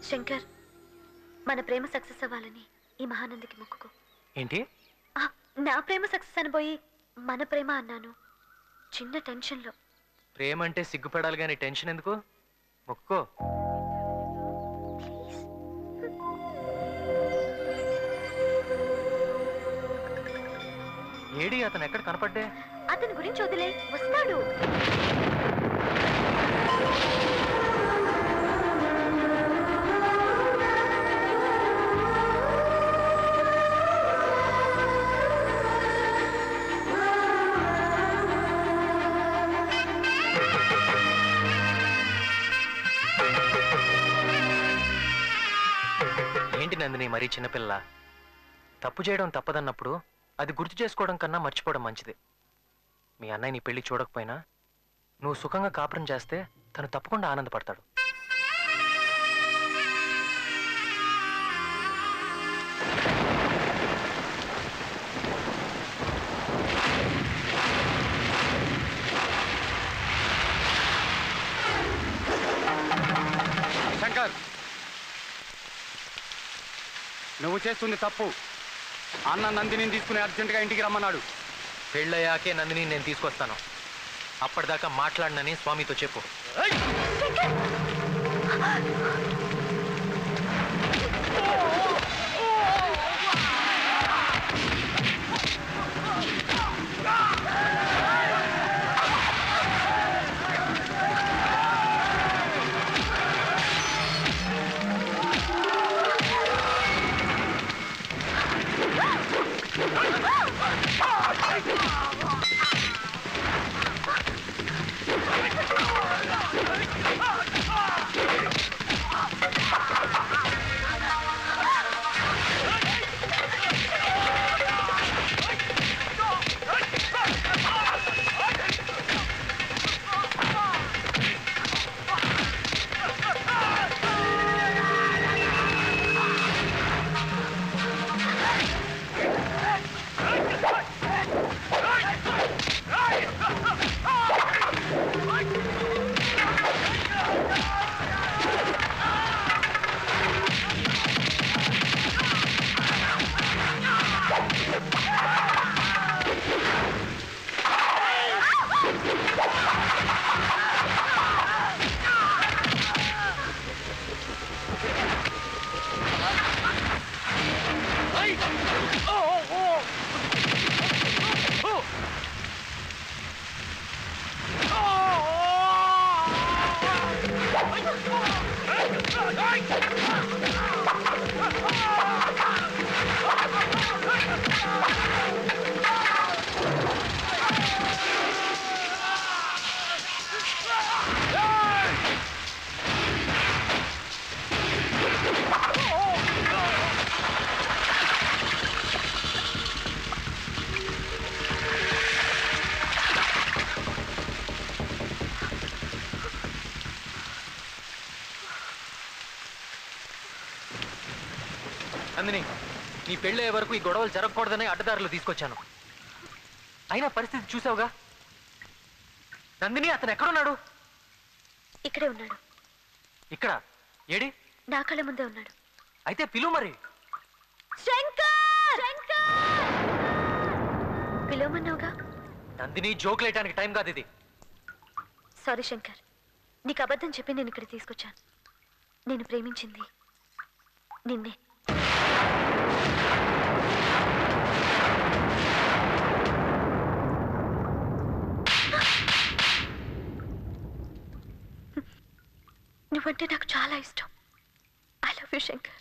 శంకర్ మన ప్రేమ సక్సెస్ అవ్వాలని ఈ మహానందికి మొక్కుకో ఏంటి ఆ, నా ప్రేమ సక్సెస్ అనబోయి మన ప్రేమ అన్నాను చిన్న టెన్షన్లో ప్రేమ అంటే సిగ్గుపడాలి కానీ టెన్షన్ ఎందుకు మొక్కో ప్లీజ్ ఏడి అతను ఎక్కడ కనపడ్డే అతని గురించి వదిలే వస్తాడు ఏంటి నందిని మరీ చిన్నపిల్ల తప్పు చేయడం తప్పదన్నప్పుడు అది గుర్తు చేసుకోవడం కన్నా మర్చిపోవడం మంచిది మీ అన్నయ్య నీ పెళ్లి చూడకపోయినా నువ్వు సుఖంగా కాపురం చేస్తే తను తప్పకుండా ఆనందపడతాడు శంకర్ నువ్వు చేస్తుంది తప్పు అన్న నందిని తీసుకుని అర్జెంటుగా ఇంటికి రమ్మన్నాడు పెళ్ళయ్యాకే నందిని నేను తీసుకొస్తాను అప్పటిదాకా మాట్లాడనని స్వామితో చెప్పు నందిని నీ పెళ్ళే వరకు ఈ గొడవలు జరగకూడదని అడ్డదారులు తీసుకొచ్చాను అయినా పరిస్థితి చూసావుగా నందిని అతను ఎక్కడున్నాడు ఇక్కడే ఉన్నాడు ఇక్కడ ఏడి నా కళ్ళ ముందే ఉన్నాడు అయితే పిలువు మరి శంకర్ పిలవమన్నావుగా నందిని జోకులేయటానికి టైం కాదు ఇది సారీ శంకర్ నీకు అబద్ధం చెప్పి నేను ఇక్కడ తీసుకొచ్చాను నేను ప్రేమించింది నిన్నే నువ్వంటే నాకు చాలా ఇష్టం ఐ లవ్ యూ శంకర్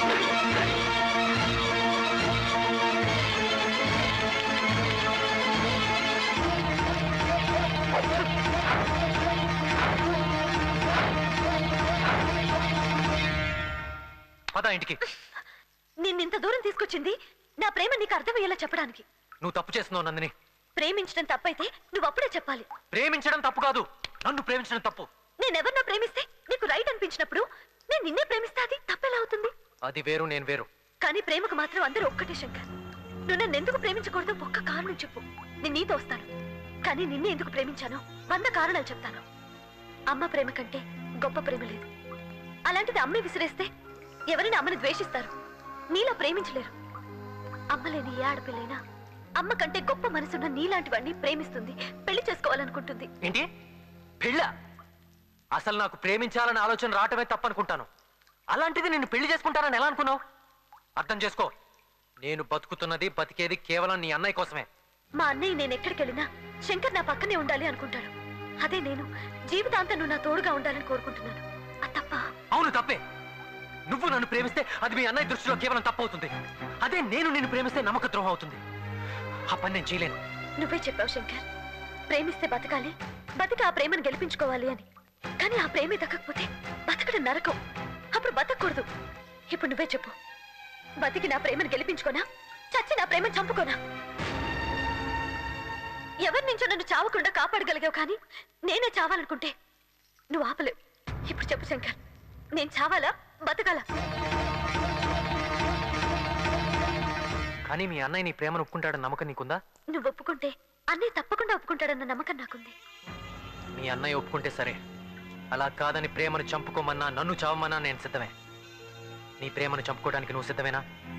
పద ఇంటికి నిన్నింత దూరం తీసుకొచ్చింది నా ప్రేమ నీకు అర్థమయ్యేలా చెప్పడానికి నువ్వు తప్పు చేస్తున్నావు నందిని ప్రేమించడం తప్పైతే నువ్వు అప్పుడే చెప్పాలి ప్రేమించడం తప్పు కాదు నన్ను ప్రేమించడం తప్పు నేనెవరినో ప్రేమిస్తే నీకు రైట్ అనిపించినప్పుడు నేను నిన్నే ప్రేమిస్తే అది తప్పెలా అవుతుంది అది వేరు నేను వేరు కానీ ప్రేమకు మాత్రం అందరూ ఒక్కటే శంకర్ నువ్వు నన్ను ఎందుకు ప్రేమించకూడదో ఒక్క కారణం చెప్పు నేను నీతో వస్తాను కానీ నిన్నే ఎందుకు ప్రేమించానో వంద కారణాలు చెప్తాను అమ్మ ప్రేమ కంటే గొప్ప ప్రేమ లేదు అలాంటిది అమ్మే విసిరేస్తే ఎవరైనా అమ్మని ద్వేషిస్తారు నీలా ప్రేమించలేరు అమ్మ లేని ఏ ఆడపిల్లైనా అమ్మ కంటే గొప్ప మనసున్న నీలాంటి వాడిని ప్రేమిస్తుంది పెళ్లి చేసుకోవాలనుకుంటుంది ఏంటి పెళ్ళ అసలు నాకు ప్రేమించాలనే ఆలోచన రావటమే తప్పనుకుంటాను అలాంటిది నిన్ను పెళ్లి చేసుకుంటానని ఎలా అనుకున్నావు అర్థం చేసుకో నేను బతుకుతున్నది బతికేది కేవలం నీ అన్నయ్య కోసమే మా అన్నయ్య నేను ఎక్కడికి వెళ్ళినా శంకర్ నా పక్కనే ఉండాలి అనుకుంటాడు అదే నేను జీవితాంతం నువ్వు నా తోడుగా ఉండాలని కోరుకుంటున్నాను అది తప్ప అవును తప్పే నువ్వు నన్ను ప్రేమిస్తే అది మీ అన్నయ్య దృష్టిలో కేవలం తప్పవుతుంది అదే నేను నిన్ను ప్రేమిస్తే నమ్మక ద్రోహం అవుతుంది ఆ పని నేను చేయలేను నువ్వే చెప్పావు శంకర్ ప్రేమిస్తే బతకాలి బతికి ఆ ప్రేమను గెలిపించుకోవాలి అని కానీ ఆ ప్రేమే దక్కకపోతే బతకడం నరకం అప్పుడు బతకూడదు ఇప్పుడు నువ్వే చెప్పు బతికి నా ప్రేమను గెలిపించుకోనా చచ్చి నా ప్రేమను చంపుకోనా ఎవరి నుంచో నన్ను చావకుండా కాపాడగలిగావు కానీ నేనే చావాలనుకుంటే నువ్వు ఆపలేవు ఇప్పుడు చెప్పు శంకర్ నేను చావాలా బతకాలా కానీ మీ అన్నయ్య నీ ప్రేమను ఒప్పుకుంటాడని నమ్మకం నీకుందా నువ్వు ఒప్పుకుంటే అన్నయ్య తప్పకుండా ఒప్పుకుంటాడన్న నమ్మకం నాకుంది మీ అన్నయ్య ఒప్పుకుంటే సరే అలా కాదని ప్రేమను చంపుకోమన్నా నన్ను చావమన్నా నేను సిద్ధమే నీ ప్రేమను చంపుకోవడానికి నువ్వు సిద్ధమేనా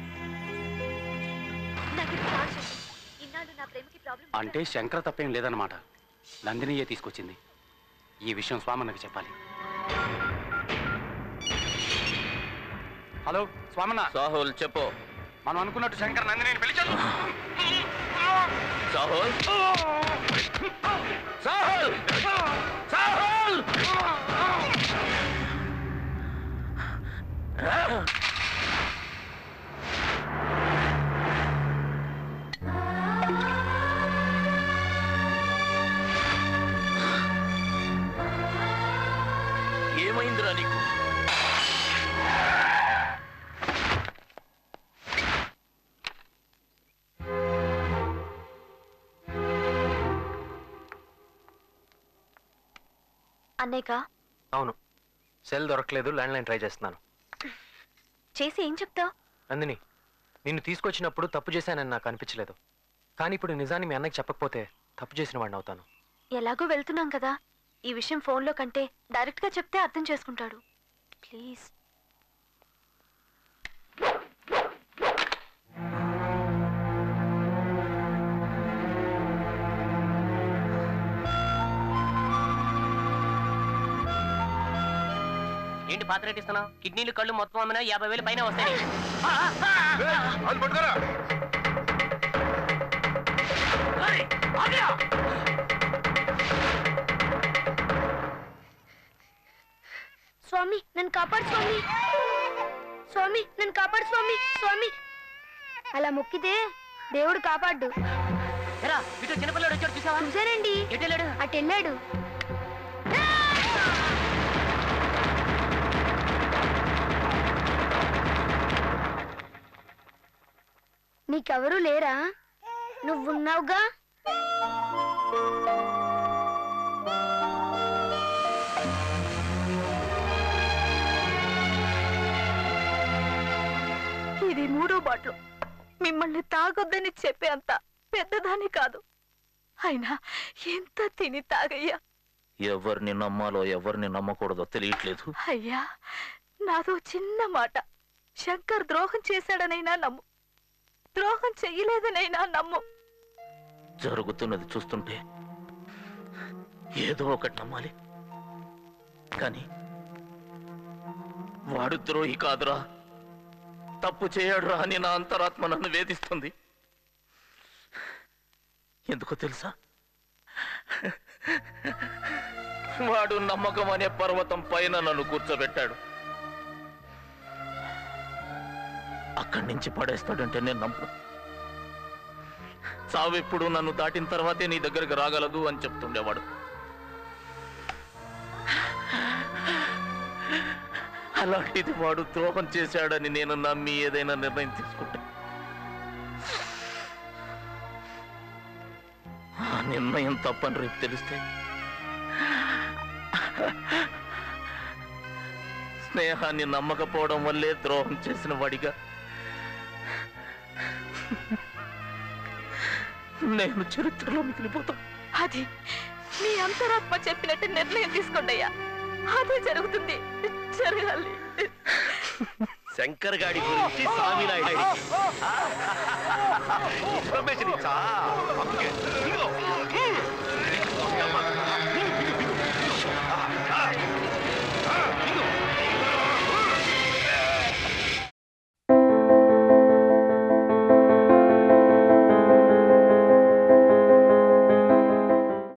నాకు ఇది చాలు శంకర్. ఇన్నాళ్ళు నా ప్రేమకి ప్రాబ్లం అంటే శంకర తప్పేం లేదన్నమాట నందినియే తీసుకొచ్చింది ఈ విషయం స్వామన్నకి చెప్పాలి హలో స్వామన్న సాహుల్ చెప్పు మనం అనుకున్నట్టు శంకర్ నందిని పెళ్లి చేద్దాం. సాహుల్ సాహుల్ సాహుల్ ఏమైందిరా నీకు అన్నయ్యకా అవును సెల్ దొరకలేదు ల్యాండ్ లైన్ ట్రై చేస్తున్నాను చేసి ఏం చెప్తావు నందిని నిన్ను తీసుకొచ్చినప్పుడు తప్పు చేశానని నాకు అనిపించలేదు కానీ ఇప్పుడు నిజాన్ని మీ అన్నయ్యకి చెప్పకపోతే తప్పు చేసిన వాడిని అవుతాను ఎలాగో వెళ్తున్నాం కదా ఈ విషయం ఫోన్లో కంటే డైరెక్ట్గా చెప్తే అర్థం చేసుకుంటాడు ప్లీజ్ ఏంటి పాత్ర రేట్ ఇస్తున్నావు కిడ్నీలు కళ్ళు మొత్తం అమ్మినా యాభై వేలు పైన వస్తాయి ఏయ్, ఆగ్రా! స్వామి నన్ను కాపాడు స్వామి స్వామి నన్ను కాపాడు స్వామి స్వామి అలా మొక్కితే దేవుడు కాపాడు ఎరా ఇటు చిన్నపిల్లడు వచ్చాడు చూసావా చూసానండి ఎటు వెళ్ళాడు అటు వెళ్ళాడు నీకెవరూ లేరా నువ్వున్నావుగా ఇది మూడో బాట్లు మిమ్మల్ని తాగొద్దని చెప్పే అంత పెద్దదాని కాదు అయినా ఎంత తిని తాగయ్యా ఎవరిని నమ్మాలో ఎవరిని నమ్మకూడదో తెలియట్లేదు అయ్యా నాదో చిన్న మాట శంకర్ ద్రోహం చేశాడనైనా నమ్ము ద్రోహం చెయ్యలేదనైనా నమ్ము జరుగుతున్నది చూస్తుంటే ఏదో ఒకటి నమ్మాలి కానీ వాడు ద్రోహి కాదురా తప్పు చేయడురా అని నా అంతరాత్మ నన్ను వేధిస్తుంది ఎందుకో తెలుసా వాడు నమ్మకం అనే పర్వతం పైన నన్ను కూర్చోబెట్టాడు అక్కడి నుంచి పడేస్తాడంటే నేను నమ్మను చావు ఎప్పుడు నన్ను దాటిన తర్వాతే నీ దగ్గరకు రాగలదు అని చెప్తుండేవాడు అలాంటిది వాడు ద్రోహం చేశాడని నేను నమ్మి ఏదైనా నిర్ణయం తీసుకుంటా ఆ నిర్ణయం తప్పని రేపు తెలిస్తే స్నేహాన్ని నమ్మకపోవడం వల్లే ద్రోహం చేసిన వాడిగా నేను చరిత్రలో మిగిలిపోతా అది మీ అంతరాత్మ చెప్పినట్టు నిర్ణయం తీసుకోండి అయ్యా అదే జరుగుతుంది జరగాలి శంకర్ గాడి గురించి స్వామినాయుడు ఇన్ఫర్మేషన్ ఇచ్చా అందుకే ఇదిగో